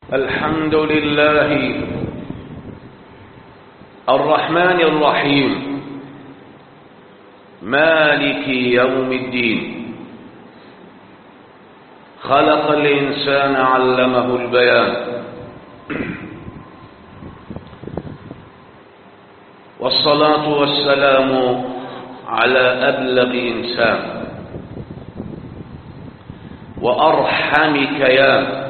الحمد لله الرحمن الرحيم مالك يوم الدين خلق الإنسان علمه البيان والصلاة والسلام على أبلغ إنسان وأرحم كيان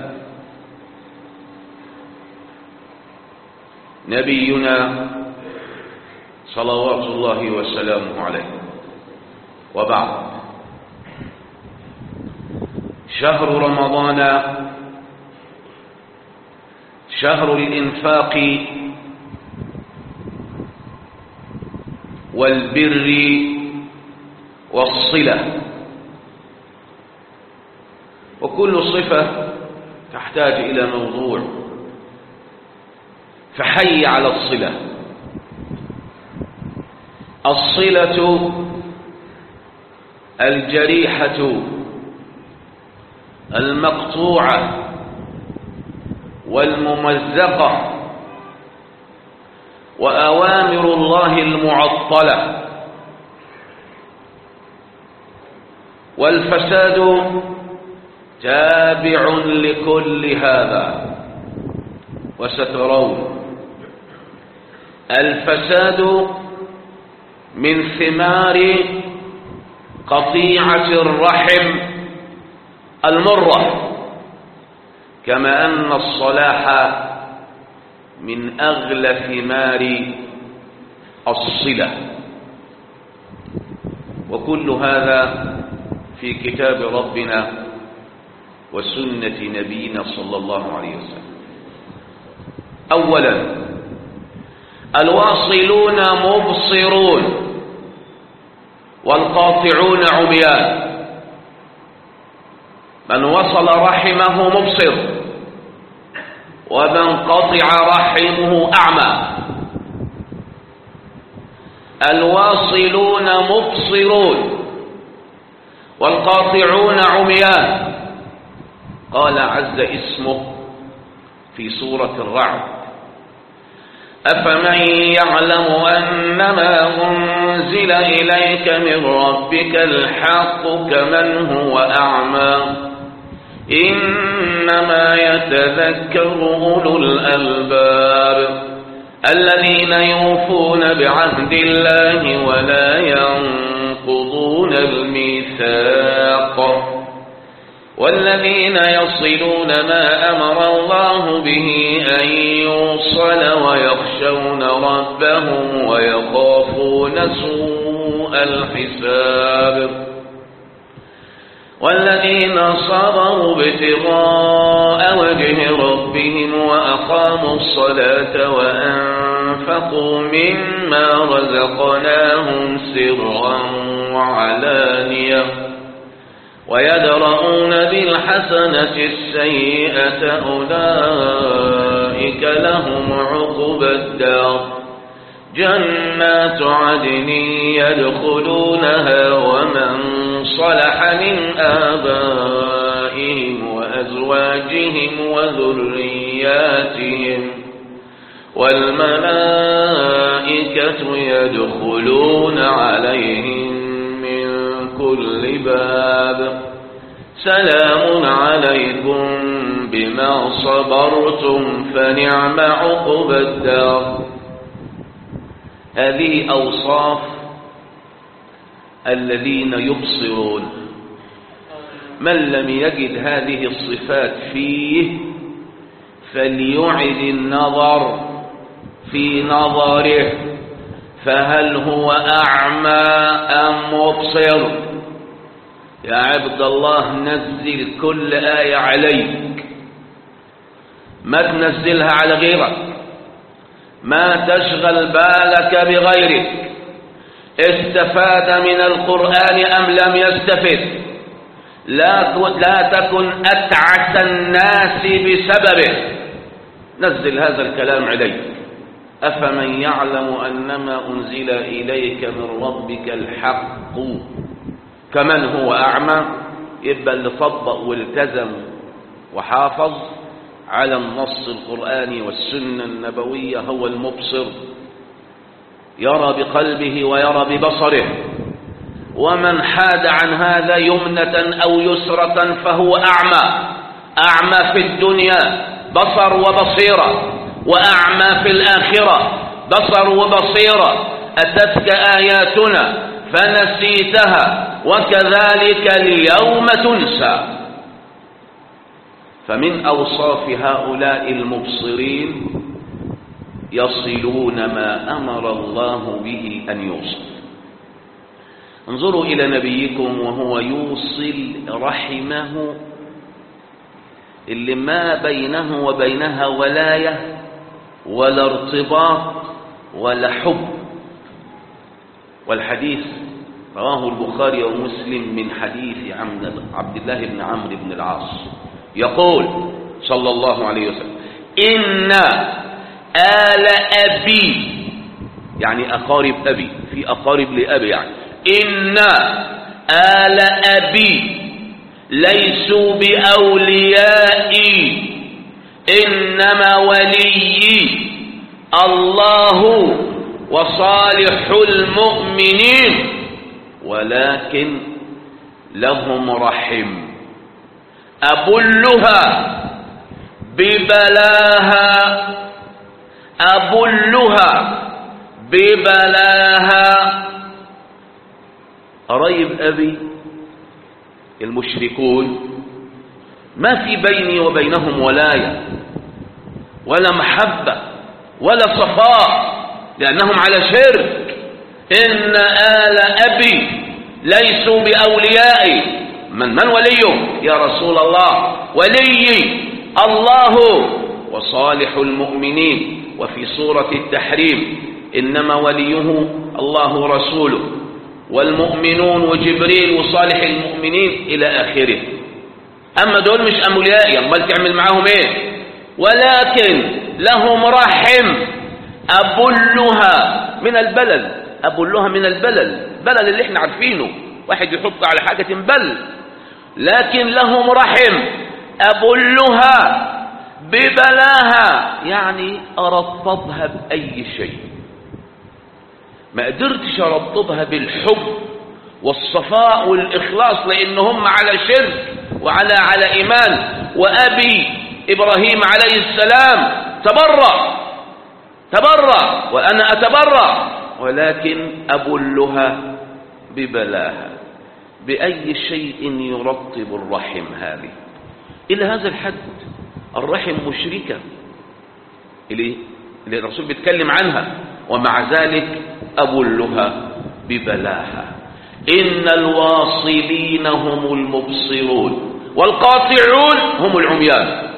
نبينا صلوات الله وسلامه عليه وبعد شهر رمضان شهر الإنفاق والبر والصلة وكل صفة تحتاج إلى موضوع فحي على الصلة الصلة الجريحة المقطوعة والممزقة وأوامر الله المعطلة والفساد تابع لكل هذا وسترون الفساد من ثمار قطيعة الرحم المرة كما أن الصلاح من أغلى ثمار الصلة وكل هذا في كتاب ربنا وسنة نبينا صلى الله عليه وسلم أولا الواصلون مبصرون والقاطعون عميان من وصل رحمه مبصر ومن قطع رحمه أعمى الواصلون مبصرون والقاطعون عميان قال عز اسمه في سورة الرعد أفمن يعلم أنما أنزل إليك من ربك الحق كمن هو أعمى إنما يتذكر أولو الألباب الذين يوفون بعهد الله ولا ينقضون الميثاق والذين يصلون ما أمر الله به أن يوصل ويخشون ربهم ويخافون سوء الحساب والذين صبروا ابتغاء وجه ربهم وأقاموا الصلاة وأنفقوا مما رزقناهم سرا وعلانية ويدرؤون بالحسنة السيئة أولئك لهم عقبى الدار جنات عدن يدخلونها ومن صلح من آبائهم وأزواجهم وذرياتهم والملائكة يدخلون عليهم من كل باب سلام عليكم بما صبرتم فنعم عقبى الدار هذه أوصاف الذين يبصرون من لم يجد هذه الصفات فيه فليعد النظر في نظره فهل هو أعمى أم مبصر يا عبد الله نزل كل آية عليك ما تنزلها على غيرك ما تشغل بالك بغيرك استفاد من القرآن أم لم يستفد لا لا تكن أتعس الناس بسببه نزل هذا الكلام عليك أفمن يعلم أنما أنزل إليك من ربك الحق كمن هو أعمى يبقى اللي طبق والتزم وحافظ على النص القرآني والسنة النبوية هو المبصر يرى بقلبه ويرى ببصره ومن حاد عن هذا يمنة أو يسرة فهو أعمى أعمى في الدنيا بصر وبصيرة وأعمى في الآخرة بصر وبصيرة أتتك آياتنا فنسيتها وكذلك اليوم تنسى فمن أوصاف هؤلاء المبصرين يصلون ما أمر الله به أن يوصل انظروا إلى نبيكم وهو يوصل رحمه اللي ما بينه وبينها ولاية ولا ارتباط ولا حب والحديث رواه البخاري ومسلم من حديث عبد الله بن عمرو بن العاص يقول صلى الله عليه وسلم إن آل أبي يعني أقارب أبي في أقارب لأبي يعني إن آل أبي ليسوا بأوليائي إنما وليي الله وصالح المؤمنين ولكن لهم رحم أبلها ببلاها أبلها ببلاها قريب أبي المشركون ما في بيني وبينهم ولاية ولا محبة ولا صفاء لأنهم على شرك إن آل أبي ليسوا بأوليائي من من وليهم يا رسول الله ولي الله وصالح المؤمنين وفي سورة التحريم إنما وليه الله ورسوله والمؤمنون وجبريل وصالح المؤمنين إلى آخره أما دول مش أوليائي أمال تعمل معاهم إيه ولكن لهم رحم أبلها من البلل أبلها من البلل بلل اللي احنا عارفينه واحد يحط على حاجة بل لكن لهم رحم أبلها ببلاها يعني أرطبها بأي شيء ما قدرتش أرطبها بالحب والصفاء والإخلاص لأن هم على شرك وعلى على إيمان وأبي إبراهيم عليه السلام تبرأ تبرأ وأنا أتبرأ ولكن أبلها ببلاها بأي شيء يرطب الرحم هذه إلى هذا الحد الرحم مشركة اللي, اللي الرسول بيتكلم عنها ومع ذلك أبلها ببلاها إن الواصلين هم المبصرون والقاطعون هم العميان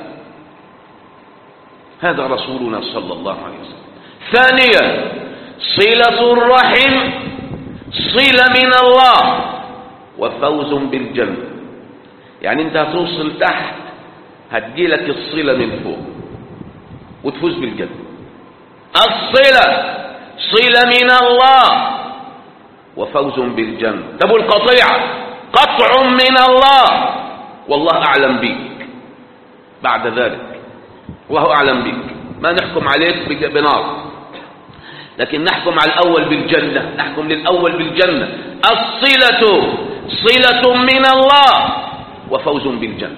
هذا رسولنا صلى الله عليه وسلم ثانيا صلة الرحم صلة من الله وفوز بالجنة يعني انت هتوصل تحت هتجيلك الصلة من فوق وتفوز بالجنة الصلة صلة من الله وفوز بالجنة طب القطيعة قطع من الله والله أعلم بك بعد ذلك الله أعلم بك ما نحكم عليك بنار لكن نحكم على الأول بالجنة نحكم للأول بالجنة الصلة صلة من الله وفوز بالجنة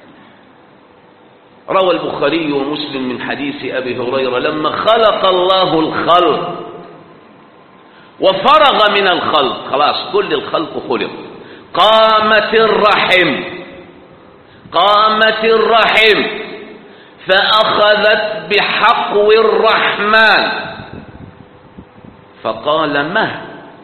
روى البخاري ومسلم من حديث أبي هريرة لما خلق الله الخلق وفرغ من الخلق خلاص كل الخلق خلق قامت الرحم قامت الرحم فأخذت بحقو الرحمن فقال مه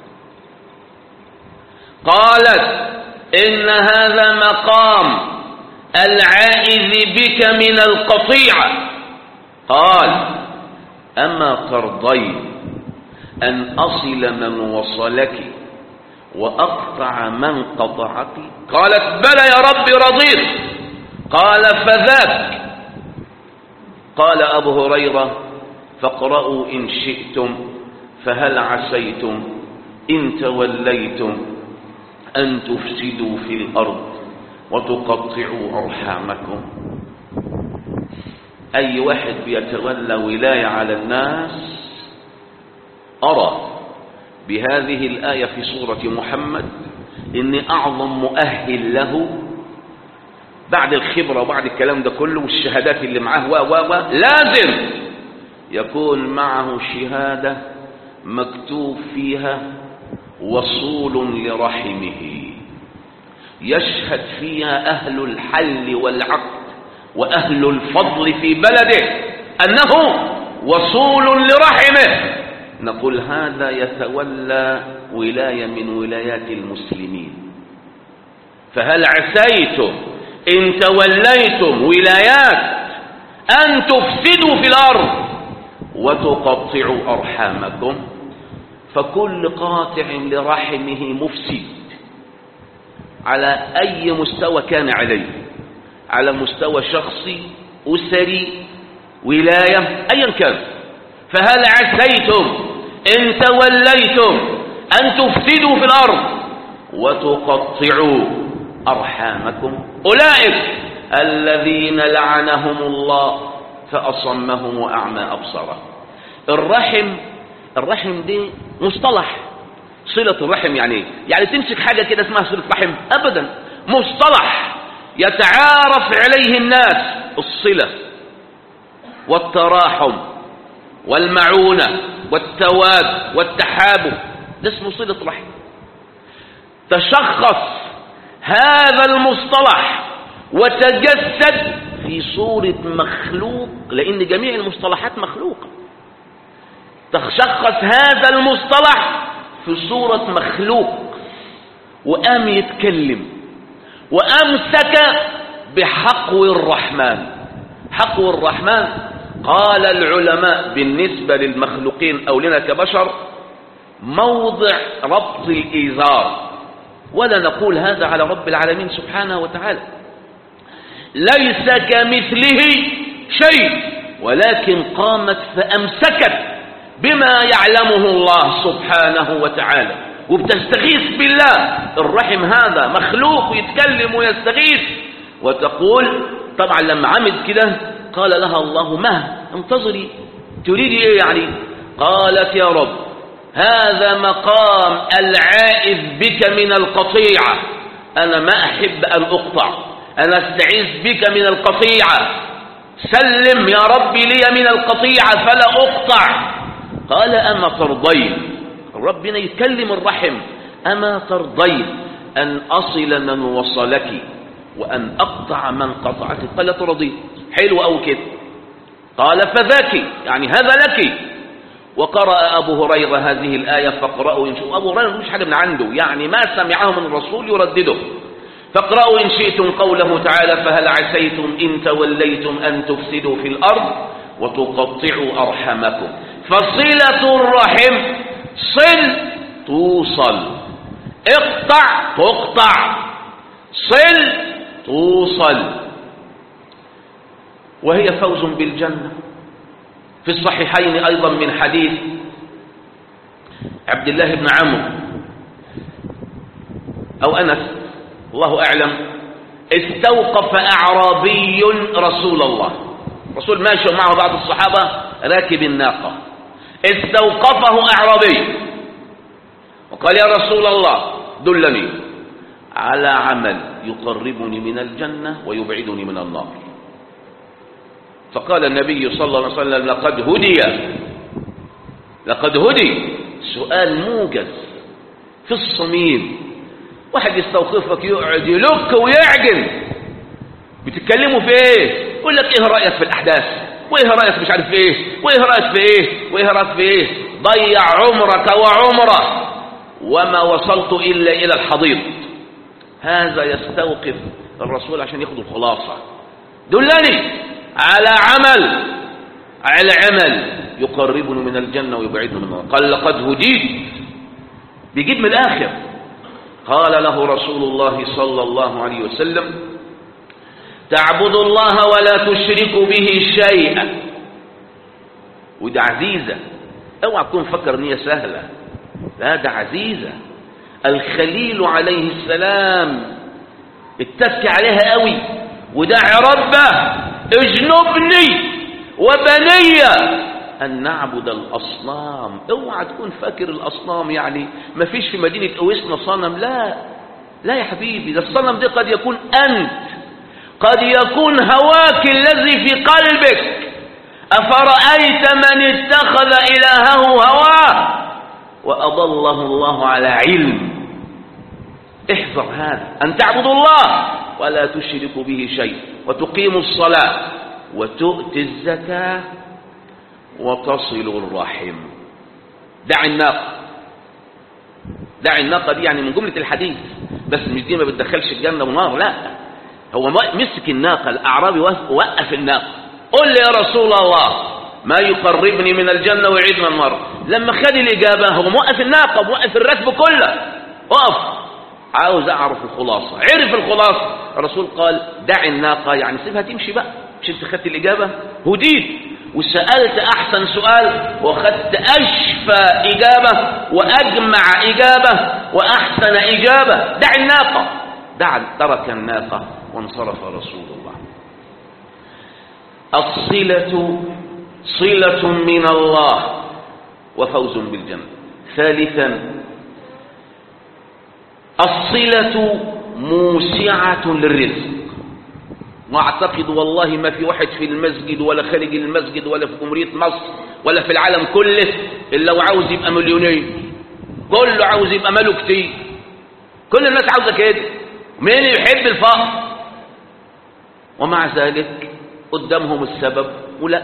قالت إن هذا مقام العائذ بك من القطيعة قال أما ترضين أن أصل من وصلك وأقطع من قطعك قالت بلى يا رب رضيت قال فذاك قال أبو هريرة فاقرأوا إن شئتم فهل عسيتم إن توليتم أن تفسدوا في الأرض وتقطعوا أرحامكم أي واحد بيتولى ولاية على الناس أرى بهذه الآية في سورة محمد إن أعظم مؤهل له بعد الخبرة وبعد الكلام ده كله والشهادات اللي معاه و و و لازم يكون معه شهادة مكتوب فيها وصول لرحمه يشهد فيها أهل الحل والعقد وأهل الفضل في بلده أنه وصول لرحمه نقول هذا يتولى ولاية من ولايات المسلمين فهل عسيتم إن توليتم ولايات أن تفسدوا في الأرض وتقطعوا أرحامكم فكل قاطع لرحمه مفسد على أي مستوى كان عليه على مستوى شخصي أسري ولاية أيا كان فهل عسيتم إن توليتم أن تفسدوا في الأرض وتقطعوا أرحامكم أولئك الذين لعنهم الله فأصمهم وأعمى أبصارهم الرحم الرحم دي مصطلح صلة الرحم يعني ايه؟ يعني تمسك حاجة كده اسمها صلة رحم أبدا مصطلح يتعارف عليه الناس الصلة والتراحم والمعونة والتواد والتحابب ده اسمه صلة رحم تشخص هذا المصطلح وتجسد في صورة مخلوق لأن جميع المصطلحات مخلوقة تشخص هذا المصطلح في صورة مخلوق وقام يتكلم وأمسك بحقو الرحمن حقو الرحمن قال العلماء بالنسبة للمخلوقين أو لنا كبشر موضع ربط الإيزار ولا نقول هذا على رب العالمين سبحانه وتعالى ليس كمثله شيء ولكن قامت فأمسكت بما يعلمه الله سبحانه وتعالى وبتستغيث بالله الرحم هذا مخلوق يتكلم ويستغيث وتقول طبعا لما عمد كده قال لها الله ما انتظري تريدي ايه يعني قالت يا رب هذا مقام العائذ بك من القطيعة أنا ما أحب أن أقطع أنا استعيذ بك من القطيعة سلم يا ربي لي من القطيعة فلا أقطع قال أما ترضين ربنا يتكلم الرحم أما ترضين أن أصل من وصلك وأن أقطع من قطعك قال ترضي حلو أو كده قال فذاك يعني هذا لك وقرأ أبو هريرة هذه الآية فاقرأوا إن شئتم أبو هريرة مش حاجة من عنده يعني ما سمعه من الرسول يردده فاقرأوا إن شئتم قوله تعالى فهل عسيتم إن توليتم أن تفسدوا في الأرض وتقطعوا أرحمكم فصلة الرحم صل توصل اقطع تقطع صل توصل وهي فوز بالجنة في الصحيحين أيضا من حديث عبد الله بن عمرو أو أنس الله أعلم استوقف أعرابي رسول الله رسول ماشي معه بعض الصحابة راكب الناقة استوقفه أعرابي وقال يا رسول الله دلني على عمل يقربني من الجنة ويبعدني من النار فقال النبي صلى الله عليه وسلم لقد هدي لقد هدي سؤال موجز في الصميم واحد يستوقفك يقعد يلك ويعجن بتتكلموا في ايه يقول لك ايه رايك في الاحداث وايه رايك مش عارف ايه وايه رايك في ايه وايه رايك في ايه ضيع عمرك وعمره وما وصلت الا الى الحضيض هذا يستوقف الرسول عشان ياخد الخلاصه دلني على عمل على عمل يقربني من الجنة ويبعدني من النار قال لقد هديت بيجيب من الآخر قال له رسول الله صلى الله عليه وسلم تعبد الله ولا تشرك به شيئا ودي عزيزة اوعى تكون فكر ان هي سهلة لا ده عزيزة الخليل عليه السلام اتك عليها قوي ودع ربه اجنبني وبني أن نعبد الأصنام اوعى تكون فاكر الأصنام يعني ما فيش في مدينة أويسنا صنم لا لا يا حبيبي ده الصنم ده قد يكون أنت قد يكون هواك الذي في قلبك أفرأيت من اتخذ إلهه هواه وأضله الله على علم احذر هذا أن تعبدوا الله ولا تشركوا به شيء وتقيموا الصلاة وتؤتي الزكاة وتصل الرحم دع الناقة دع الناقة دي يعني من جملة الحديث بس مش دي ما بتدخلش الجنة ونار لا هو مسك الناقة الأعرابي وقف الناقة قل لي يا رسول الله ما يقربني من الجنة ويعيدنا النار لما خد الإجابة هو موقف الناقة موقف الركب كله وقف عاوز أعرف الخلاصة عرف الخلاصة الرسول قال دع الناقة يعني سيبها تمشي بقى مش انت خدت الإجابة هديت وسألت أحسن سؤال وخدت أشفى إجابة وأجمع إجابة وأحسن إجابة دع الناقة دع ترك الناقة وانصرف رسول الله الصلة صلة من الله وفوز بالجنة ثالثا الصلة موسعة للرزق واعتقد والله ما في واحد في المسجد ولا خارج المسجد ولا في جمهورية مصر ولا في العالم كله إلا وعاوز يبقى مليونير كله عاوز يبقى ماله كتير كل الناس عاوزة كده مين يحب الفقر ومع ذلك قدامهم السبب ولا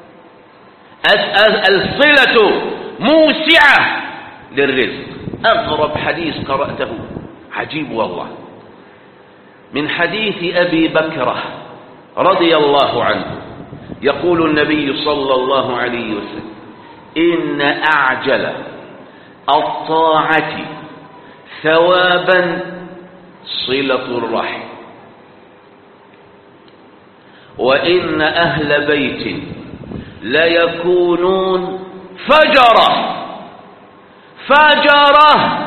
الصلة موسعة للرزق أغرب حديث قرأته عجيب والله من حديث أبي بكرة رضي الله عنه يقول النبي صلى الله عليه وسلم إن أعجل الطاعة ثوابا صلة الرحم وإن أهل بيت ليكونون فجرة فجرة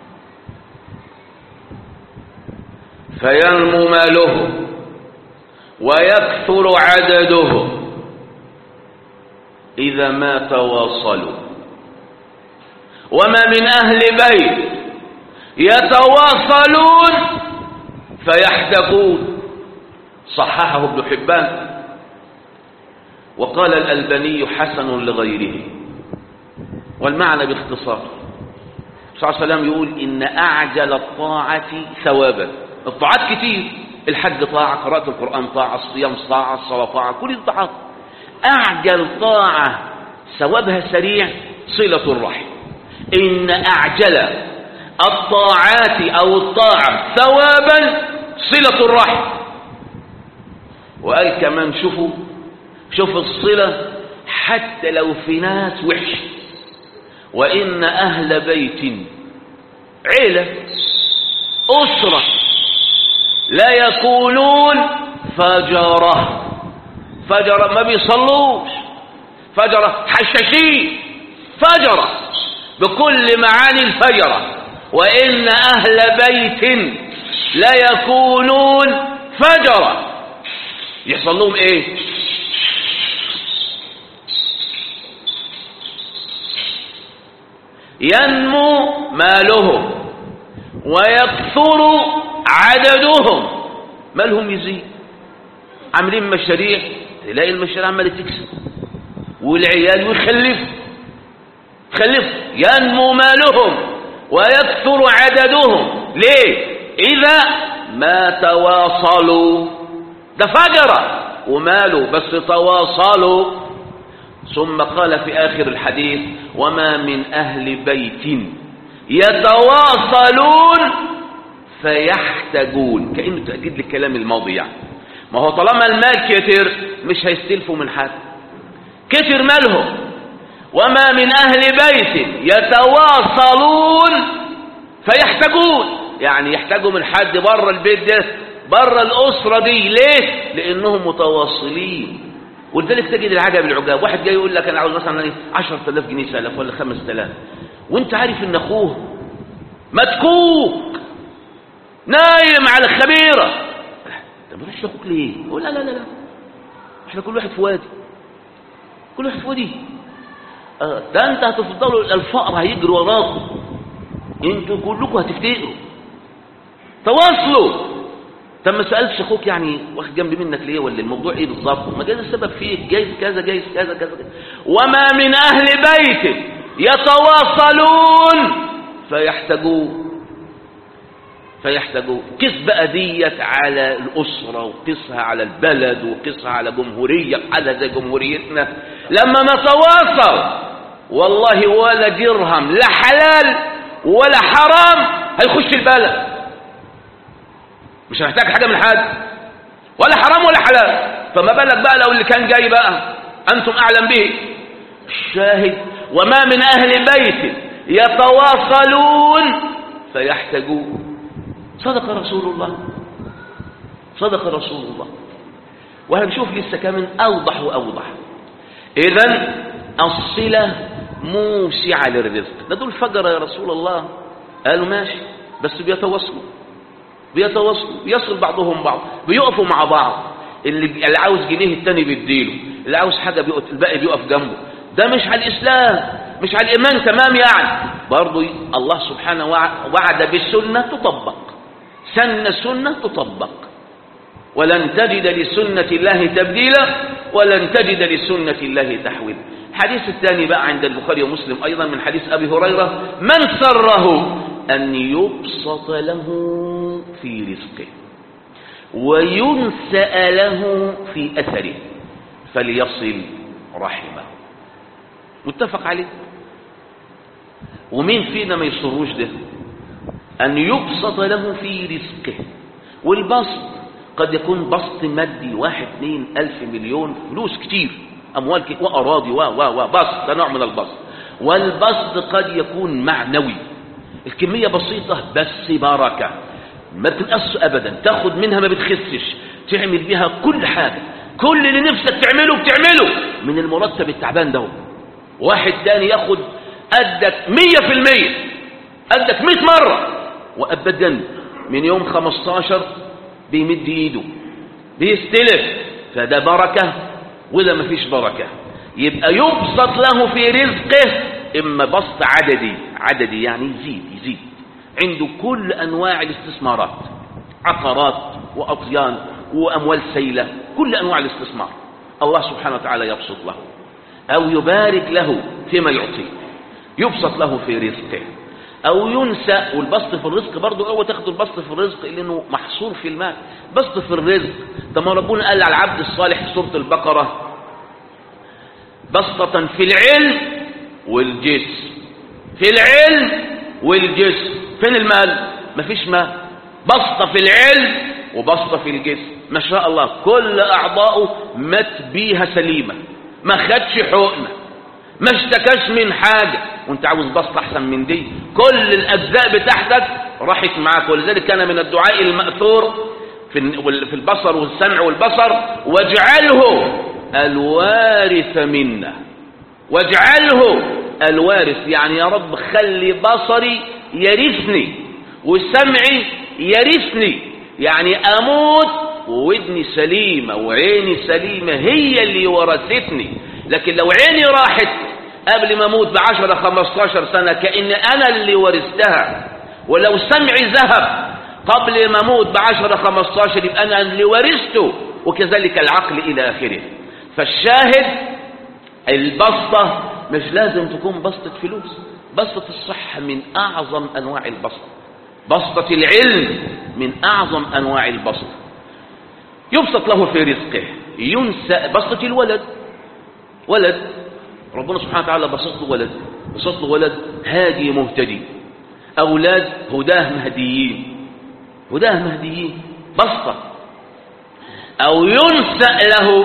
فينمو ماله ويكثر عدده إذا ما تواصلوا وما من أهل بيت يتواصلون فيحتكون صححه ابن حبان وقال الألباني حسن لغيره والمعنى باختصار صلى الله عليه وسلم يقول إن أعجل الطاعة ثوابا الطاعات كتير الحج طاعة قراءة القرآن طاعة الصيام طاعة الصلاة طاعة كل الطاعات أعجل طاعة ثوابها سريع صلة الرحم إن أعجل الطاعات أو الطاعة ثوابا صلة الرحم وقال كمان شوفوا شوف الصلة حتى لو في ناس وحش وإن أهل بيت عيلة أسرة لا يكونون فجرة فجرة ما بيصلوش فجرة حشاشين فجرة بكل معاني الفجرة وإن أهل بيت لا يكونون فجرة يحصل لهم ايه ينمو مالهم ويكثر عددهم مالهم يزيد عاملين مشاريع تلاقي المشاريع عماله تكسب والعيال يخلف خلف ينمو مالهم ويكثر عددهم ليه اذا ما تواصلوا ده فجرة وماله بس تواصلوا ثم قال في آخر الحديث وما من أهل بيت يتواصلون فيحتاجون كأنه تأكيد للكلام الماضي يعني ما هو طالما المال كتر مش هيستلفوا من حد كتر مالهم وما من أهل بيت يتواصلون فيحتاجون يعني يحتاجوا من حد بره البيت ده بره الأسرة دي ليه؟ لأنهم متواصلين ولذلك تجد العجب العجاب واحد جاي يقول لك أنا عاوز مثلا 10000 جنيه سلف ولا 5000 وانت عارف ان اخوه متكوك نايم على الخميرة طب ما اخوك ليه يقول لا لا لا لا احنا كل واحد في وادي كل واحد في وديه آه، ده انت هتفضلوا الفقر هيجري وراكم انتوا كلكم هتفتقروا تواصلوا طب ما سالتش اخوك يعني واخد جنب منك ليه ولا الموضوع ايه بالظبط ما جايز السبب فيك جايز كذا جايز كذا كذا كذا. وما من اهل بيت يتواصلون فيحتاجون فيحتاجون قس بقى ديت على الأسرة وقسها على البلد وقسها على جمهورية على زي جمهوريتنا لما نتواصل والله ولا درهم لا حلال ولا حرام هيخش البلد مش هنحتاج حاجة من حد ولا حرام ولا حلال فما بالك بقى لو اللي كان جاي بقى أنتم أعلم به الشاهد وما من أهل بيت يتواصلون فيحتاجون صدق رسول الله صدق رسول الله وهنشوف لسه كمان أوضح وأوضح إذا الصلة موسعة للرزق ده دول فجر يا رسول الله قالوا ماشي بس بيتواصلوا بيتواصلوا يصل بعضهم بعض بيقفوا مع بعض اللي اللي عاوز جنيه التاني بيديله اللي عاوز حاجة بيقف الباقي بيقف جنبه ده مش على الإسلام مش على الإيمان تمام يعني برضو الله سبحانه وعد بالسنة تطبق سن سنة تطبق ولن تجد لسنة الله تبديلا ولن تجد لسنة الله تحويلا الحديث الثاني بقى عند البخاري ومسلم أيضا من حديث أبي هريرة من سره أن يبسط له في رزقه وينسأ له في أثره فليصل رحمه متفق عليه ومين فينا ما يصروش ده أن يبسط له في رزقه والبسط قد يكون بسط مادي واحد اثنين ألف مليون فلوس كتير أموال كتير وأراضي و و و بسط ده نوع من البسط والبسط قد يكون معنوي الكمية بسيطة بس بركة ما بتنقص أبدا تاخد منها ما بتخسش تعمل بيها كل حاجة كل اللي نفسك تعمله بتعمله من المرتب التعبان ده واحد تاني ياخد قدك مية في المية قدك مئة مرة وأبدا من يوم خمستاشر بيمد ايده بيستلف فده بركة وده مفيش بركة يبقى يبسط له في رزقه إما بسط عددي عددي يعني يزيد يزيد عنده كل أنواع الاستثمارات عقارات وأطيان وأموال سيلة كل أنواع الاستثمار الله سبحانه وتعالى يبسط له أو يبارك له فيما يعطيه يبسط له في رزقه أو ينسى والبسط في الرزق برضه هو تاخد البسط في الرزق لأنه محصور في المال بسط في الرزق طب ما ربنا قال على العبد الصالح في سورة البقرة بسطة في العلم والجسم في العلم والجسم فين المال مفيش مال بسطة في العلم وبسطة في الجسم ما شاء الله كل أعضاؤه مات بيها سليمة ما خدش حقنة ما اشتكاش من حاجة وانت عاوز بسط احسن من دي كل الاجزاء بتاعتك راحت معاك ولذلك كان من الدعاء المأثور في في البصر والسمع والبصر واجعله الوارث منا واجعله الوارث يعني يا رب خلي بصري يرثني وسمعي يرثني يعني اموت وودني سليمة وعيني سليمة هي اللي ورثتني لكن لو عيني راحت قبل ما اموت بعشرة خمستاشر سنة كأن انا اللي ورثتها ولو سمعي ذهب قبل ما اموت بعشرة خمستاشر يبقى انا اللي ورثته وكذلك العقل الى اخره فالشاهد البسطة مش لازم تكون بسطة فلوس بسطة الصحة من اعظم انواع البسط بسطة العلم من اعظم انواع البسط يبسط له في رزقه ينسى بسطة الولد ولد ربنا سبحانه وتعالى بسط له ولد بسط له ولد هادي مهتدي أولاد هداه مهديين هداه مهديين بسطة أو ينسأ له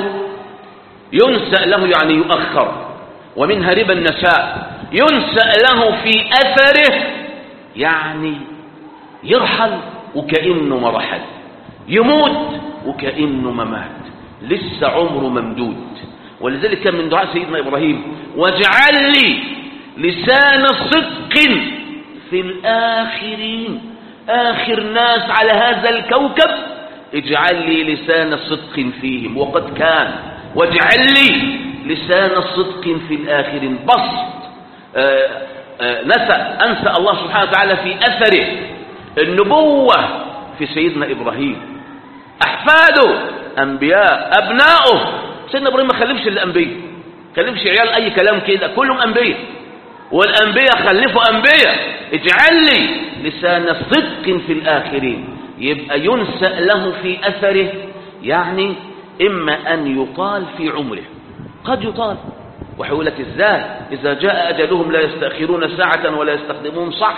ينسأ له يعني يؤخر ومنها ربا النساء ينسأ له في أثره يعني يرحل وكأنه ما رحل يموت وكأنه ما مات لسه عمره ممدود ولذلك كان من دعاء سيدنا إبراهيم واجعل لي لسان صدق في الآخرين آخر ناس على هذا الكوكب اجعل لي لسان صدق فيهم وقد كان واجعل لي لسان صدق في الآخرين بسط آه، آه، نسى أنسى الله سبحانه وتعالى في أثره النبوة في سيدنا إبراهيم أحفاده أنبياء أبناؤه سيدنا إبراهيم ما خلفش الأنبياء خلفش عيال أي كلام كده كلهم أنبياء والأنبياء خلفوا أنبياء اجعل لي لسان صدق في الآخرين يبقى ينسأ له في أثره يعني إما أن يطال في عمره قد يطال وحيقول لك ازاي إذا جاء أجلهم لا يستأخرون ساعة ولا يستخدمون صح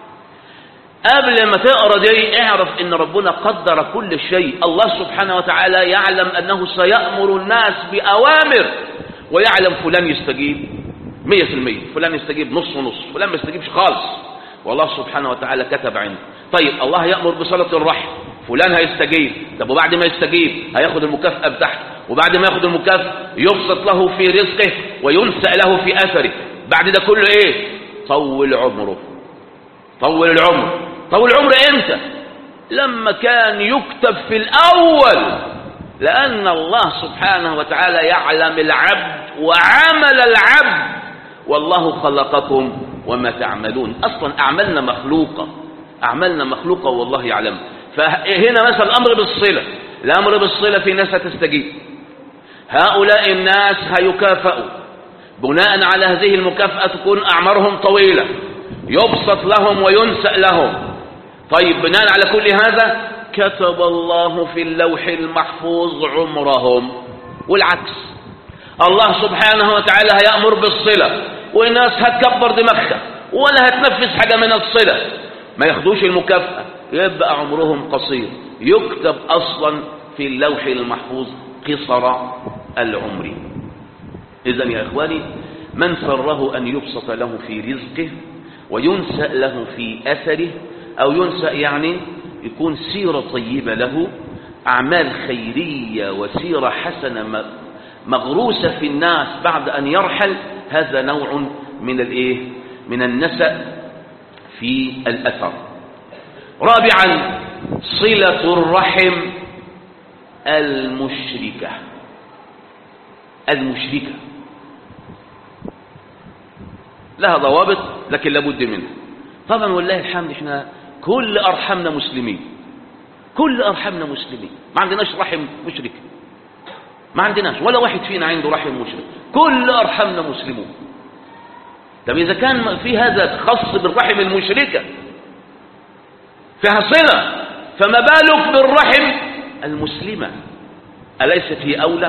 قبل ما تقرا دي اعرف ان ربنا قدر كل شيء الله سبحانه وتعالى يعلم انه سيأمر الناس بأوامر ويعلم فلان يستجيب مية في المية فلان يستجيب نص ونص فلان ما يستجيبش خالص والله سبحانه وتعالى كتب عنده طيب الله يأمر بصلة الرحم فلان هيستجيب طب وبعد ما يستجيب هياخد المكافأة بتاعته وبعد ما ياخد المكافأة يبسط له في رزقه وينسأ له في أثره بعد ده كله ايه طول عمره طول العمر طول العمر امتى لما كان يكتب في الأول لأن الله سبحانه وتعالى يعلم العبد وعمل العبد والله خلقكم وما تعملون أصلا أعمالنا مخلوقة أعمالنا مخلوقة والله يعلم فهنا مثلا الأمر بالصلة الأمر بالصلة في ناس هتستجيب هؤلاء الناس هيكافئوا بناء على هذه المكافأة تكون أعمارهم طويلة يبسط لهم وينسأ لهم طيب بناء على كل هذا كتب الله في اللوح المحفوظ عمرهم والعكس الله سبحانه وتعالى هيأمر بالصلة والناس هتكبر دماغها ولا هتنفذ حاجة من الصلة ما ياخدوش المكافأة يبقى عمرهم قصير يكتب أصلا في اللوح المحفوظ قصر العمر إذا يا إخواني من سره أن يبسط له في رزقه وينسأ له في أثره أو ينسأ يعني يكون سيرة طيبة له أعمال خيرية وسيرة حسنة مغروسة في الناس بعد أن يرحل هذا نوع من الإيه؟ من النسأ في الأثر رابعا صلة الرحم المشركة المشركة لها ضوابط لكن لابد منها طبعا والله الحمد احنا كل أرحمنا مسلمين كل أرحمنا مسلمين ما عندناش رحم مشرك ما عندناش ولا واحد فينا عنده رحم مشرك كل أرحمنا مسلمون طب إذا كان في هذا خاص بالرحم المشركة فيها صلة فما بالك بالرحم المسلمة أليست هي أولى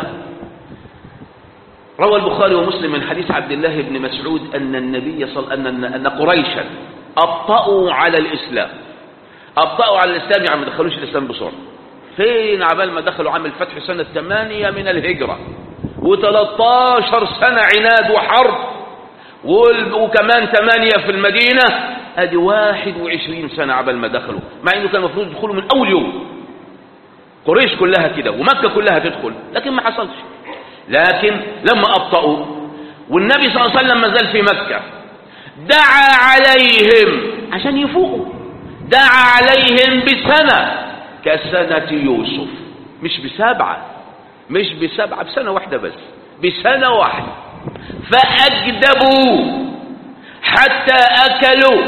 روى البخاري ومسلم من حديث عبد الله بن مسعود أن النبي صلى أن أن قريشا أبطأوا على الإسلام أبطأوا على الإسلام يعني ما دخلوش الإسلام بسرعة فين عبال ما دخلوا عام الفتح سنة 8 من الهجرة و13 سنة عناد وحرب وكمان 8 في المدينة ادي 21 سنة عبال ما دخلوا مع انه كان المفروض يدخلوا من اول يوم قريش كلها كده ومكة كلها تدخل لكن ما حصلش لكن لما أبطأوا والنبي صلى الله عليه وسلم ما زال في مكة دعا عليهم عشان يفوقوا دعا عليهم بسنة كسنة يوسف مش بسبعة مش بسبعة بسنة واحدة بس بسنة واحدة فأجدبوا حتى أكلوا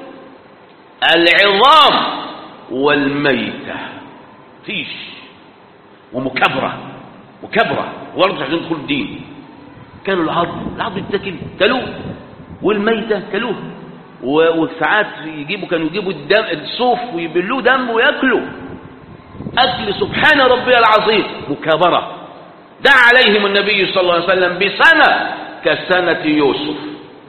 العظام والميتة فيش ومكبرة مكبرة ورد عشان يدخل الدين كانوا العظم العظم يتاكل كلوه والميتة كلوه وساعات يجيبوا كانوا يجيبوا الدم الصوف ويبلوه دم وياكلوا أكل سبحان ربي العظيم مكابرة دعا عليهم النبي صلى الله عليه وسلم بسنة كسنة يوسف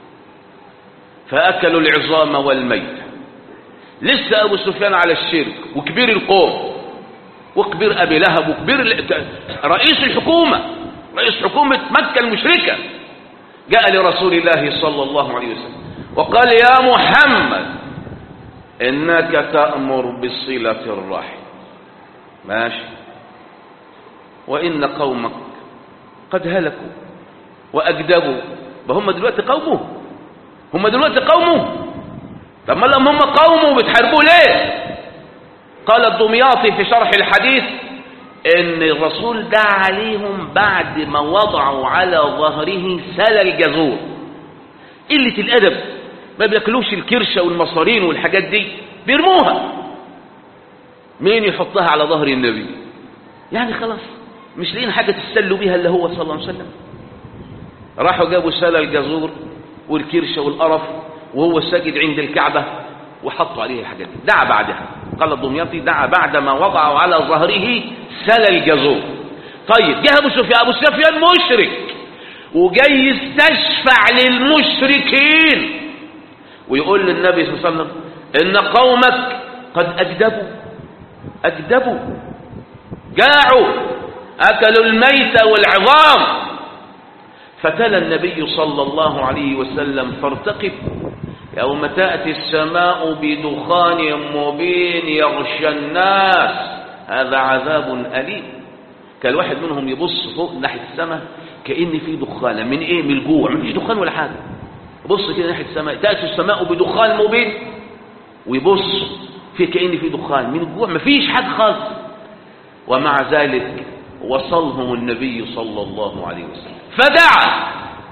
فأكلوا العظام والميت لسه أبو سفيان على الشرك وكبير القوم وكبير أبي لهب وكبير رئيس الحكومة رئيس حكومة مكة المشركة جاء لرسول الله صلى الله عليه وسلم وقال يا محمد إنك تأمر بصلة الرحم ماشي وإن قومك قد هلكوا وأجدبوا هم دلوقتي قومه هم دلوقتي قومه طب ما لما هم قومه بتحاربوه ليه قال الدمياطي في شرح الحديث ان الرسول دعا عليهم بعد ما وضعوا على ظهره سل الجزور قلة الادب ما بياكلوش الكرشة والمصارين والحاجات دي بيرموها مين يحطها على ظهر النبي يعني خلاص مش لاقيين حاجة تستلوا بيها اللي هو صلى الله عليه وسلم راحوا جابوا سل الجزور والكرشة والقرف وهو ساجد عند الكعبة وحطوا عليه الحاجات دي دعا بعدها قال الدمياطي دعا بعد ما وضعوا على ظهره سل الجزور طيب جه ابو سفيان ابو سفيان مشرك وجاي يستشفع للمشركين ويقول للنبي صلى الله عليه وسلم ان قومك قد اكذبوا اكذبوا جاعوا اكلوا الميت والعظام فتلا النبي صلى الله عليه وسلم فارتقب يوم تأتي السماء بدخان مبين يغشى الناس هذا عذاب أليم كان الواحد منهم يبص فوق ناحية السماء كأن في دخان من ايه من الجوع مفيش دخان ولا حاجة يبص كده ناحية السماء تأتي السماء بدخان مبين ويبص في كأن في دخان من الجوع مفيش حاجة خالص ومع ذلك وصلهم النبي صلى الله عليه وسلم فدعا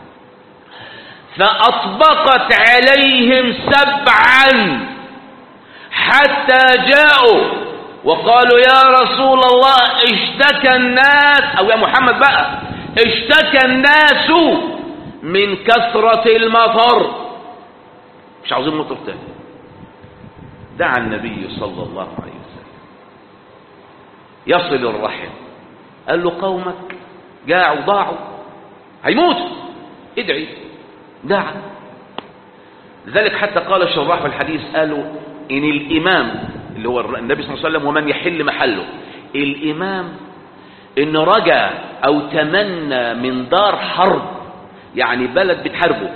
فأطبقت عليهم سبعا حتى جاءوا وقالوا يا رسول الله اشتكى الناس أو يا محمد بقى اشتكى الناس من كثرة المطر مش عاوزين مطر تاني دعا النبي صلى الله عليه وسلم يصل الرحم قال له قومك جاعوا ضاعوا هيموتوا ادعي دعا لذلك حتى قال شراح الحديث قالوا ان الامام اللي هو النبي صلى الله عليه وسلم ومن يحل محله الامام ان رجع او تمنى من دار حرب يعني بلد بتحاربه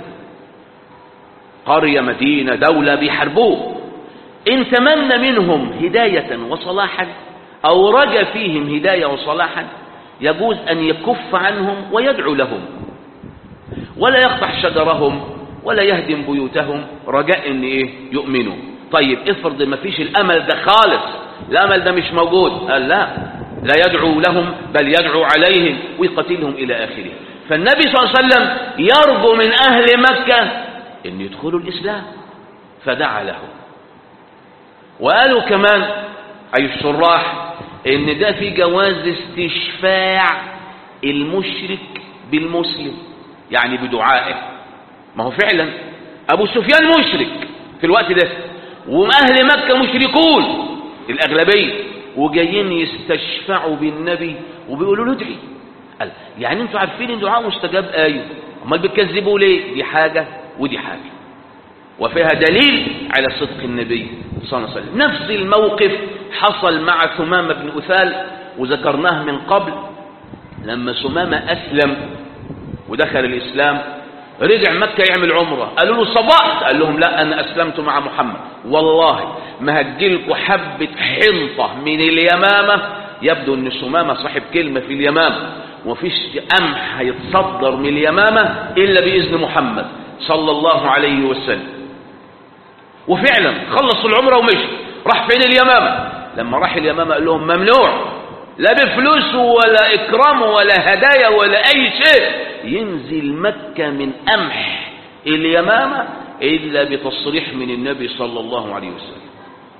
قرية مدينة دولة بيحاربوه ان تمنى منهم هداية وصلاحا او رجى فيهم هداية وصلاحا يجوز ان يكف عنهم ويدعو لهم ولا يقطع شجرهم ولا يهدم بيوتهم رجاء ان ايه يؤمنوا طيب افرض ما فيش الامل ده خالص الامل ده مش موجود قال لا لا يدعو لهم بل يدعو عليهم ويقتلهم الى اخره فالنبي صلى الله عليه وسلم يرجو من اهل مكة ان يدخلوا الاسلام فدعا لهم وقالوا كمان اي الشراح ان ده في جواز استشفاع المشرك بالمسلم يعني بدعائه ما هو فعلا ابو سفيان مشرك في الوقت ده واهل مكة مشركون الاغلبية وجايين يستشفعوا بالنبي وبيقولوا له ادعي قال يعني انتوا عارفين ان دعاء مستجاب ايوه امال بتكذبوا ليه دي حاجة ودي حاجة وفيها دليل على صدق النبي صلى الله عليه وسلم نفس الموقف حصل مع ثمامة بن أثال وذكرناه من قبل لما ثمامة أسلم ودخل الإسلام رجع مكة يعمل عمرة قالوا له صبأت قال لهم لا أنا أسلمت مع محمد والله ما هجيلكوا حبة حنطة من اليمامة يبدو أن ثمامة صاحب كلمة في اليمامة ومفيش قمح هيتصدر من اليمامة إلا بإذن محمد صلى الله عليه وسلم وفعلا خلص العمرة ومشي راح فين اليمامة لما راح اليمامة قال لهم ممنوع لا بفلوس ولا إكرام ولا هدايا ولا أي شيء ينزل مكة من قمح اليمامة إلا بتصريح من النبي صلى الله عليه وسلم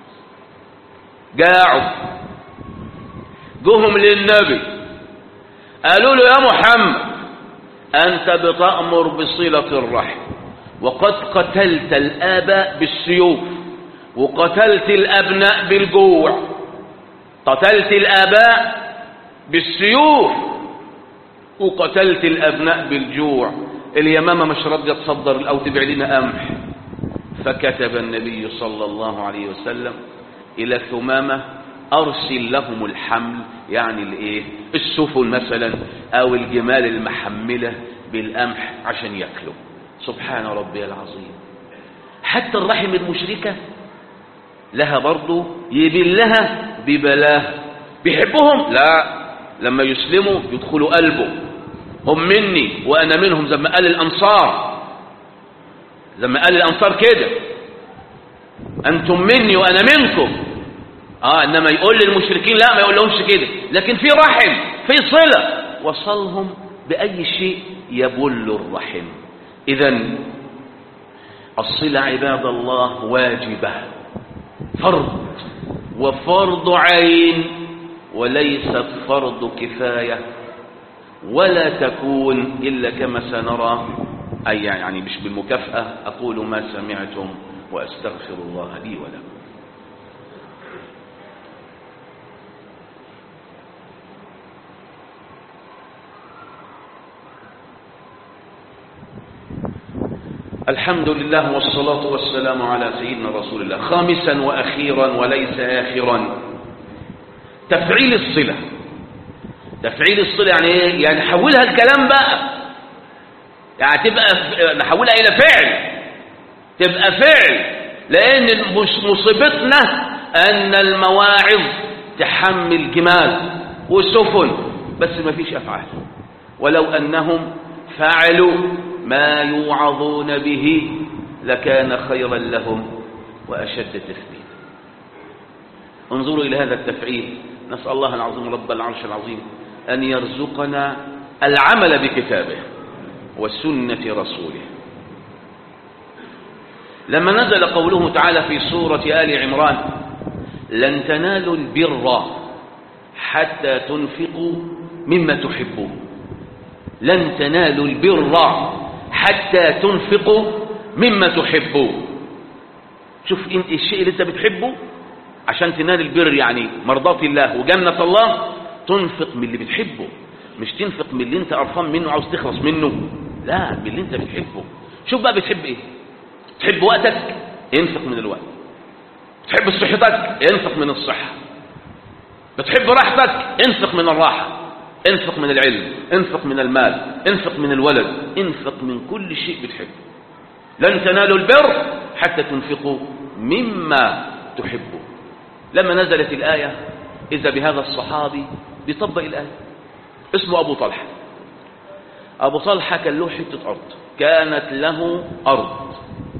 جاعوا جهم للنبي قالوا له يا محمد أنت بتأمر بصلة الرحم وقد قتلت الآباء بالسيوف وقتلت الأبناء بالجوع قتلت الآباء بالسيوف وقتلت الأبناء بالجوع اليمامة مش راضية تصدر أو تبيع لنا قمح فكتب النبي صلى الله عليه وسلم إلى ثمامة أرسل لهم الحمل يعني الايه السفن مثلا أو الجمال المحملة بالقمح عشان يأكلوا سبحان ربي العظيم حتى الرحم المشركة لها برضو يبلها ببلاه بيحبهم لا لما يسلموا يدخلوا قلبه هم مني وأنا منهم زي ما قال الأنصار زي ما قال الأنصار كده أنتم مني وأنا منكم اه انما يقول للمشركين لا ما يقول لهمش كده لكن في رحم في صلة وصلهم بأي شيء يبل الرحم اذا الصلة عباد الله واجبة فرض وفرض عين وليست فرض كفاية ولا تكون إلا كما سنرى أي يعني مش بالمكافأة أقول ما سمعتم وأستغفر الله لي ولكم الحمد لله والصلاة والسلام على سيدنا رسول الله خامسا وأخيرا وليس آخرا تفعيل الصلة تفعيل الصلة يعني ايه يعني حولها الكلام بقى يعني تبقى نحولها إلى فعل تبقى فعل لأن مصيبتنا أن المواعظ تحمل جمال وسفن بس ما فيش أفعال ولو أنهم فعلوا ما يوعظون به لكان خيرا لهم وأشد تثبيتا انظروا إلى هذا التفعيل نسأل الله العظيم رب العرش العظيم أن يرزقنا العمل بكتابه وسنة رسوله لما نزل قوله تعالى في سورة آل عمران لن تنالوا البر حتى تنفقوا مما تحبون لن تنالوا البر حتى تنفقوا مما تحبون شوف انت الشيء اللي انت بتحبه عشان تنال البر يعني مرضاة الله وجنة الله تنفق من اللي بتحبه مش تنفق من اللي انت قرفان منه عاوز تخلص منه لا من اللي انت بتحبه شوف بقى بتحب ايه تحب وقتك انفق من الوقت تحب صحتك انفق من الصحة بتحب راحتك انفق من الراحة انفق من العلم انفق من المال انفق من الولد انفق من كل شيء بتحبه لن تنالوا البر حتى تنفقوا مما تحبوا لما نزلت الآية إذا بهذا الصحابي بيطبق الآية اسمه أبو طلحة أبو طلحة كان له حتة أرض كانت له أرض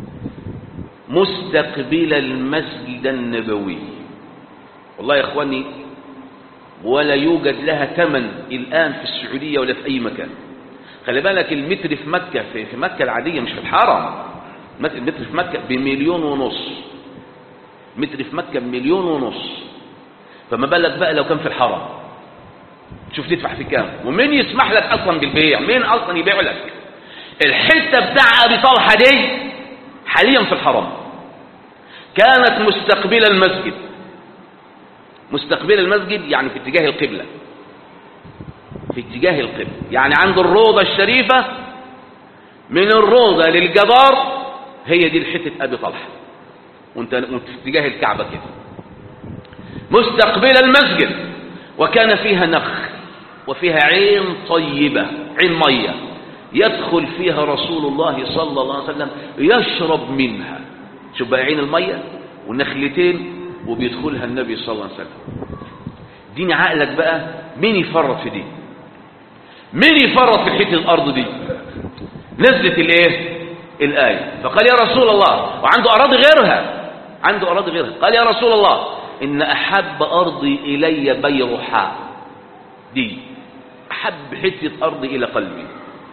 مستقبل المسجد النبوي والله يا إخواني ولا يوجد لها ثمن الآن في السعودية ولا في أي مكان خلي بالك المتر في مكة في, في مكة العادية مش في الحرم المتر في مكة بمليون ونص متر في مكة بمليون ونص فما بالك بقى لو كان في الحرم شوف تدفع في كام ومين يسمح لك اصلا بالبيع مين اصلا يبيع لك الحته بتاع ابي طلحه دي حاليا في الحرم كانت مستقبله المسجد مستقبله المسجد يعني في اتجاه القبله في اتجاه القبله يعني عند الروضه الشريفه من الروضه للجدار هي دي الحته ابي طلحه وانت في اتجاه الكعبه كده مستقبل المسجد وكان فيها نخل وفيها عين طيبة عين مية يدخل فيها رسول الله صلى الله عليه وسلم يشرب منها شوف بقى عين المية ونخلتين وبيدخلها النبي صلى الله عليه وسلم ديني عقلك بقى مين يفرط في دي مين يفرط في حته الارض دي نزلت الايه الايه فقال يا رسول الله وعنده اراضي غيرها عنده اراضي غيرها قال يا رسول الله إن أحب أرضي إلي بيرحاء دي أحب حتة أرضي إلى قلبي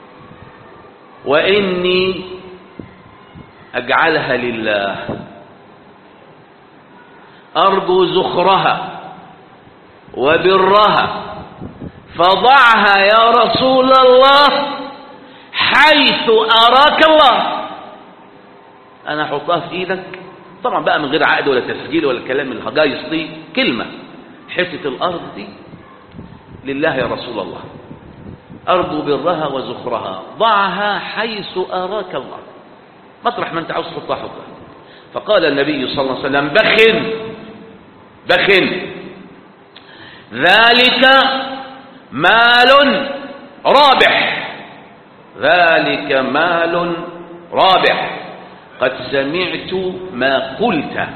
وإني أجعلها لله أرجو زخرها وبرها فضعها يا رسول الله حيث أراك الله أنا أحطها في إيدك طبعا بقى من غير عقد ولا تسجيل ولا الكلام الهجايص دي كلمة حتة الأرض دي لله يا رسول الله أرجو برها وزخرها ضعها حيث أراك الله مطرح ما أنت عاوز تحطها حطها فقال النبي صلى الله عليه وسلم بخن بخن ذلك مال رابح ذلك مال رابح قد سمعت ما قلت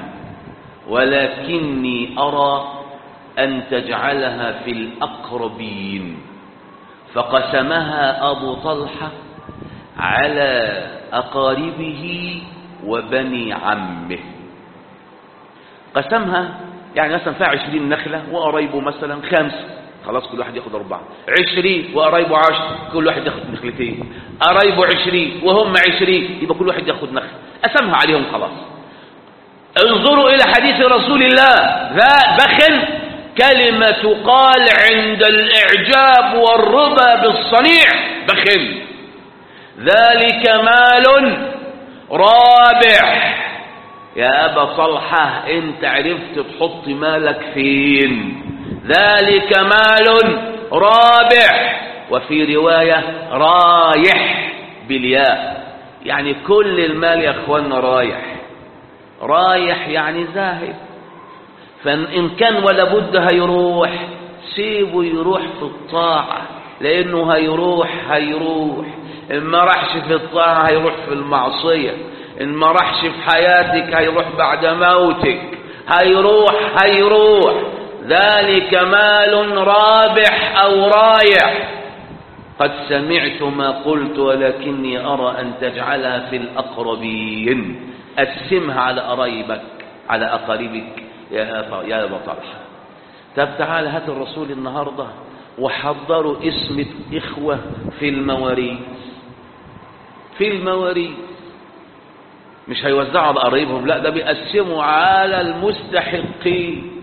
ولكني أرى أن تجعلها في الأقربين فقسمها أبو طلحة على أقاربه وبني عمه قسمها يعني مثلا فيها عشرين نخلة وقرايبه مثلا خمسة خلاص كل واحد ياخد أربعة عشرين وقرايبه عشر كل واحد ياخد نخلتين قرايبه عشرين وهم عشرين يبقى كل واحد ياخد نخلة قسمها عليهم خلاص انظروا إلى حديث رسول الله ذا بخل كلمة تقال عند الإعجاب والرضا بالصنيع بخل ذلك مال رابح يا أبا طلحة انت عرفت تحط مالك فين ذلك مال رابح وفي رواية رايح بالياء يعني كل المال يا اخوانا رايح رايح يعني ذاهب فإن كان ولا بد هيروح سيبه يروح في الطاعة لأنه هيروح هيروح إن ما راحش في الطاعة هيروح في المعصية إن ما راحش في حياتك هيروح بعد موتك هيروح هيروح ذلك مال رابح أو رايح قد سمعت ما قلت ولكني أرى أن تجعلها في الأقربين قسمها على قرايبك على أقاربك يا أبا يا أبا طلحة طب تعال هات الرسول النهاردة وحضروا اسم إخوة في المواريث في المواريث مش هيوزعوا على قرايبهم لا ده بيقسموا على المستحقين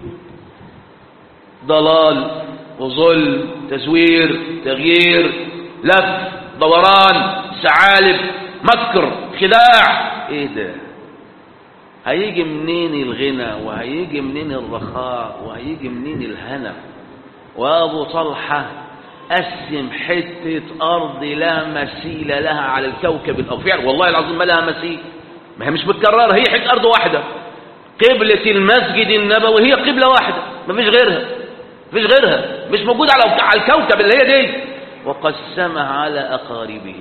ضلال وظلم تزوير تغيير لف دوران سعالب مكر خداع ايه ده هيجي منين الغنى وهيجي منين الرخاء وهيجي منين الهنا وابو طلحه قسم حته ارض لا مثيل لها على الكوكب الارض فعلا والله العظيم ما لها مثيل ما هي مش متكرره هي حته ارض واحده قبلة المسجد النبوي هي قبلة واحدة ما فيش غيرها مفيش غيرها مش موجودة على على الكوكب اللي هي دي وقسمها على أقاربه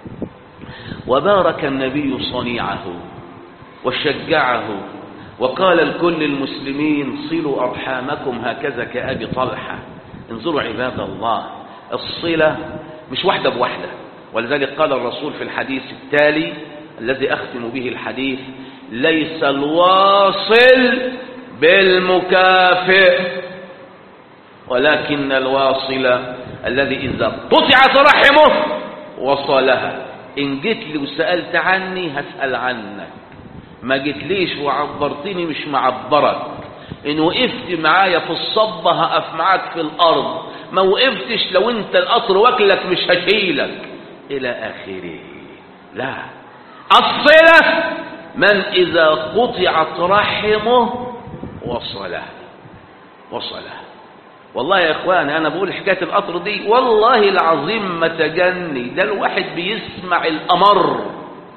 وبارك النبي صنيعه وشجعه وقال لكل المسلمين صلوا أرحامكم هكذا كأبي طلحة انظروا عباد الله الصلة مش واحدة بواحدة ولذلك قال الرسول في الحديث التالي الذي أختم به الحديث ليس الواصل بالمكافئ ولكن الواصل الذي إذا قطعت رحمه وصلها إن جيت لي وسألت عني هسأل عنك ما جيتليش وعبرتني مش معبرك إن وقفت معايا في الصبة هقف معاك في الأرض ما وقفتش لو أنت القطر واكلك مش هشيلك إلى آخره لا الصلة من إذا قطعت رحمه وصله وصله والله يا اخواني انا بقول حكايه القطر دي والله العظيم ما تجني ده الواحد بيسمع الامر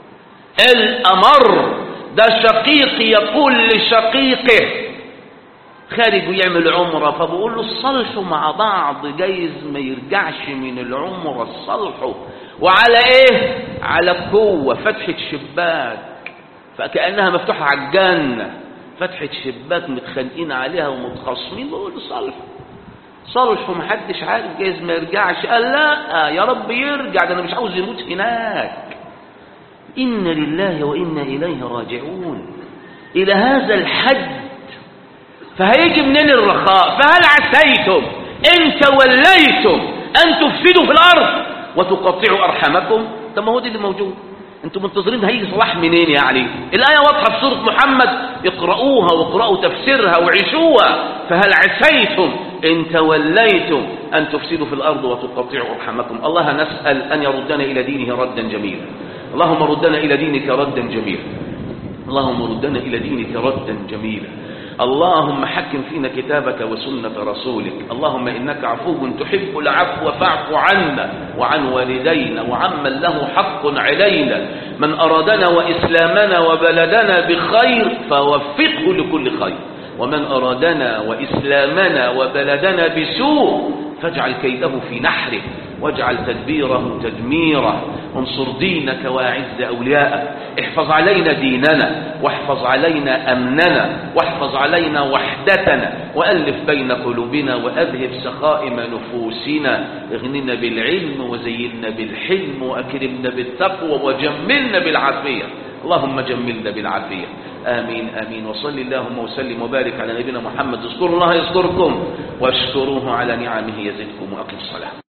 الامر ده شقيقي يقول لشقيقه خارج ويعمل عمرة فبقول له الصلح مع بعض جايز ما يرجعش من العمرة الصلح وعلى ايه على قوة فتحة شباك فكأنها مفتوحة على الجنة فتحة شباك متخانقين عليها ومتخاصمين بقول له صلح صلح ومحدش عارف جايز ما يرجعش قال لا يا رب يرجع ده انا مش عاوز يموت هناك إن لله وإنا إليه راجعون إلى هذا الحد فهيجي منين الرخاء فهل عسيتم إن توليتم أن تفسدوا في الأرض وتقطعوا أرحامكم طب ما هو دي اللي موجود انتم منتظرين هيجي صلاح منين يعني الآية واضحة في سورة محمد اقرأوها واقرأوا تفسيرها وعيشوها فهل عسيتم إن توليتم أن تفسدوا في الأرض وتقطعوا أرحامكم الله نسأل أن يردنا إلى دينه ردا جميلا اللهم ردنا إلى دينك ردا جميلا اللهم ردنا إلى دينك ردا جميلا اللهم حكم فينا كتابك وسنة رسولك اللهم إنك عفو تحب العفو فاعف عنا وعن والدينا وعمن له حق علينا من أرادنا وإسلامنا وبلدنا بخير فوفقه لكل خير ومن أرادنا وإسلامنا وبلدنا بسوء فاجعل كيده في نحره واجعل تدبيره تدميره انصر دينك واعز أولياءك احفظ علينا ديننا واحفظ علينا أمننا واحفظ علينا وحدتنا وألف بين قلوبنا وأذهب سخائم نفوسنا اغننا بالعلم وزينا بالحلم وأكرمنا بالتقوى وجملنا بالعافية اللهم جملنا بالعافية آمين آمين وصل اللهم وسلم وبارك على نبينا محمد اذكروا الله يذكركم واشكروه على نعمه يزدكم وأقم الصلاة